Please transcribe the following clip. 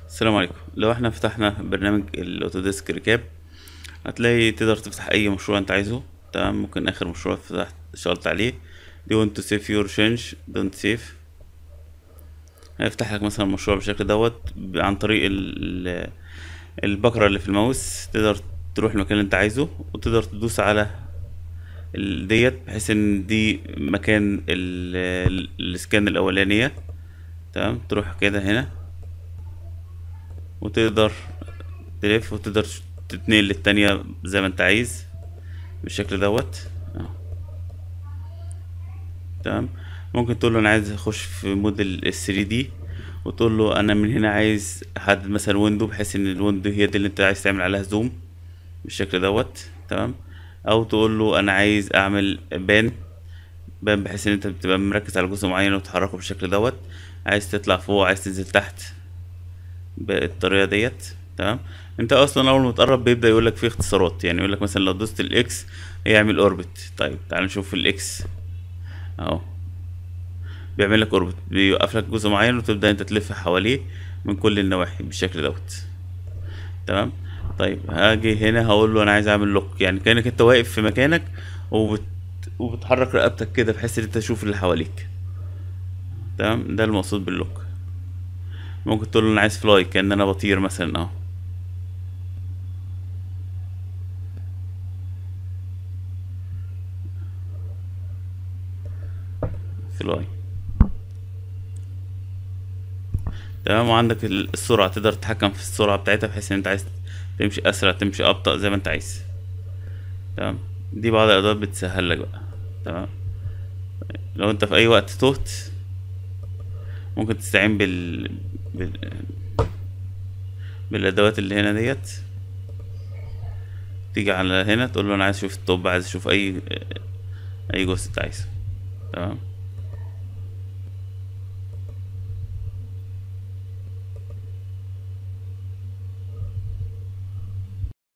السلام عليكم لو احنا فتحنا برنامج الاوتوديسك ريكاب هتلاقي تقدر تفتح اي مشروع انت عايزه تمام ممكن اخر مشروع فتحت اشتغلت عليه do you want to save your change don't save هيفتح لك مثلا مشروع بالشكل دوت ب- عن طريق ال- ال- البكرة اللي في الماوس تقدر تروح المكان اللي انت عايزه وتقدر تدوس على ال- ديت بحيث ان دي مكان ال- ال- السكان الاولانية تمام تروح كده هنا وتقدر تلف وتقدر تتنقل للتانية زي ما انت عايز بالشكل دوت اهو. تمام ممكن تقول له انا عايز اخش في مود ال 3 دي وتقول له انا من هنا عايز احدد مثلا ويندو بحيث ان الويندو هي دي اللي انت عايز تعمل عليها زوم بالشكل دوت تمام او تقول له انا عايز اعمل بان بان بحيث ان انت بتبقى مركز على جزء معين وتحركه بالشكل دوت عايز تطلع فوق عايز تنزل تحت بالطريقه ديت تمام انت اصلا اول ما تقرب بيبدا يقول لك في اختصارات يعني يقول لك مثلا لو دوست الاكس هيعمل اوربت طيب تعال نشوف الاكس اهو بيعمل لك اوربت بيوقف لك جزء معين وتبدا انت تلف حواليه من كل النواحي بالشكل دوت تمام طيب هاجي هنا هقول له انا عايز اعمل لوك يعني كانك انت واقف في مكانك وبت... وبتحرك رقبتك كده بحيث ان انت تشوف اللي حواليك تمام ده المقصود باللوك ممكن تقول له انا عايز فلاي كأن انا بطير مثلا اهو فلاي تمام وعندك ال- السرعة تقدر تتحكم في السرعة بتاعتها بحيث ان انت عايز تمشي اسرع تمشي ابطأ زي ما انت عايز تمام دي بعض الادوات بتسهل لك بقى تمام لو انت في اي وقت تهت ممكن تستعين بال... بال... بالادوات اللي هنا ديت تيجي على هنا تقول له انا عايز اشوف الطب عايز اشوف اي اي جزء انت عايزه تمام